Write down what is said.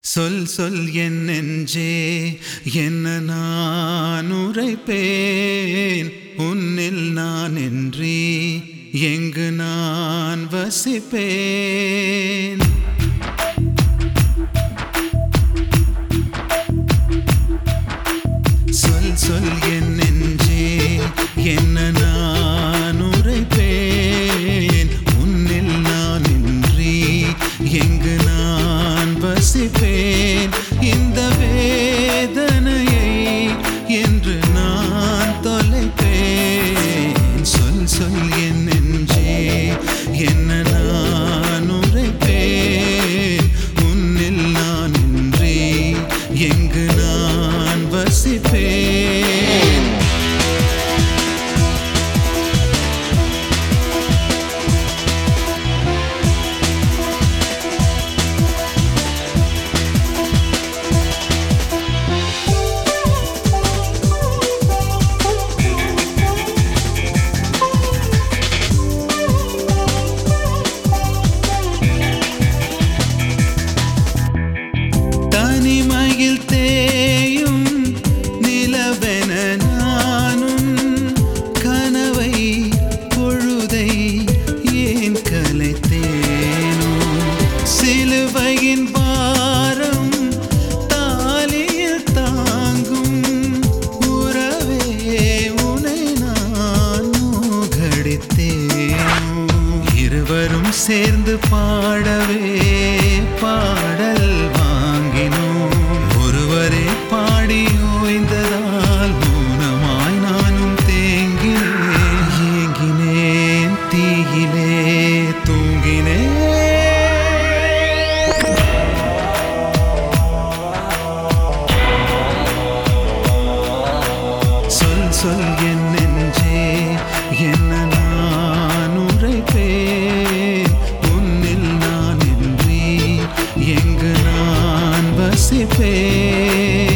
சொல் சொல் என் நெஞ்சே என்ன நான் உரைப்பேன் உன்னில் நான் இன்றி எங்கு நான் வசிப்பேன் சொல் சொல் என் நெஞ்சே என்ன நான் உரைப்பேன் உன்னில் நான் இன்றி எங்கு நான் வசிப்பேன் இந்த வேதனையை என்று நான் தொலைப்பேன் சொல் சொல் என் நெஞ்சே என்ன நான் உரைப்பேன் உன்னில் நான் இன்றி எங்கு நான் வசிப்பேன் தனிமையில் தேயும் நிலவென நானும் கனவை பொழுதை ஏன் கலைத்தேனோ சிலுவையின் பாரம் தாலியில் தாங்கும் உறவே உனை நான் மூகடித்தேனோ இருவரும் சேர்ந்து பாடவே பாடல் வாங்கினோம் ஒருவரே பாடி ஓய்ந்ததால் மௌனமாய் நானும் தேங்கினேன் ஏங்கினேன் தீயிலே தூங்கினேன் சொல் சொல் என் நெஞ்சே என்ன நான் உரைப்பேன் உன்னில் நான் இன்றி எங்கு நான் வசிப்பேன்